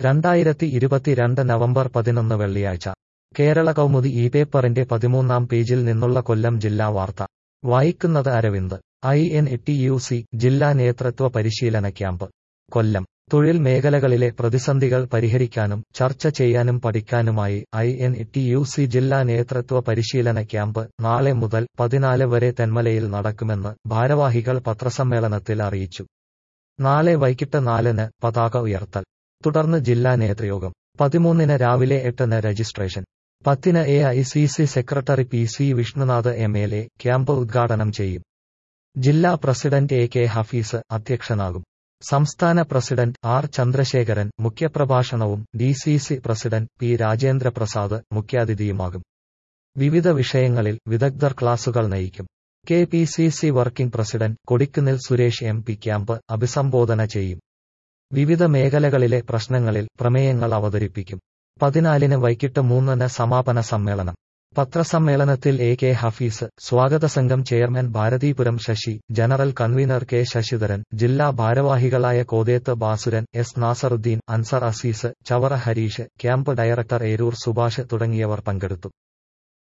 രണ്ടായിരത്തി ഇരുപത്തിരണ്ട് നവംബർ പതിനൊന്ന് വെള്ളിയാഴ്ച കേരള കൗമുദി ഈ പേപ്പറിന്റെ പതിമൂന്നാം പേജിൽ നിന്നുള്ള കൊല്ലം ജില്ലാ വാർത്ത വായിക്കുന്നത് Aravind I N T U C ജില്ലാ നേതൃത്വ പരിശീലന ക്യാമ്പ് കൊല്ലം തൊഴിൽ മേഖലകളിലെ പ്രതിസന്ധികൾ പരിഹരിക്കാനും ചർച്ച ചെയ്യാനും പഠിക്കാനുമായി I N T U C ജില്ലാ നേതൃത്വ പരിശീലന ക്യാമ്പ് നാളെ മുതൽ പതിനാല് വരെ തെന്മലയിൽ നടക്കുമെന്ന് ഭാരവാഹികൾ പത്രസമ്മേളനത്തിൽ അറിയിച്ചു നാളെ വൈകിട്ട് നാലിന് പതാക ഉയർത്തൽ തുടർന്ന് ജില്ലാ നേതൃയോഗം പതിമൂന്നിന് രാവിലെ എട്ടിന് രജിസ്ട്രേഷൻ പത്തിന് A I C C secretary P C Vishnunath M L A camp ഉദ്ഘാടനം ചെയ്യും ജില്ലാ പ്രസിഡന്റ് എ കെ ഹഫീസ് അധ്യക്ഷനാകും സംസ്ഥാന പ്രസിഡന്റ് ആർ ചന്ദ്രശേഖരൻ മുഖ്യപ്രഭാഷണവും D C C president P Rajendra Prasad മുഖ്യാതിഥിയുമാകും വിവിധ വിഷയങ്ങളിൽ വിദഗ്ധർ ക്ലാസുകൾ നയിക്കും K P C C working president Kodikunnil Suresh M P camp അഭിസംബോധന ചെയ്യും വിവിധ മേഖലകളിലെ പ്രശ്നങ്ങളിൽ പ്രമേയങ്ങൾ അവതരിപ്പിക്കും പതിനാലിന് വൈകിട്ട് മൂന്നിന് സമാപന സമ്മേളനം പത്രസമ്മേളനത്തിൽ എ കെ ഹഫീസ് സ്വാഗത സംഘം chairman Bharathipuram Sasi general convener K Sasidharan ജില്ലാ ഭാരവാഹികളായ Kotheth Basuran S Nasaruddin Anzar Azeez Chavara Harish camp director Eroor Subhash തുടങ്ങിയവർ പങ്കെടുത്തു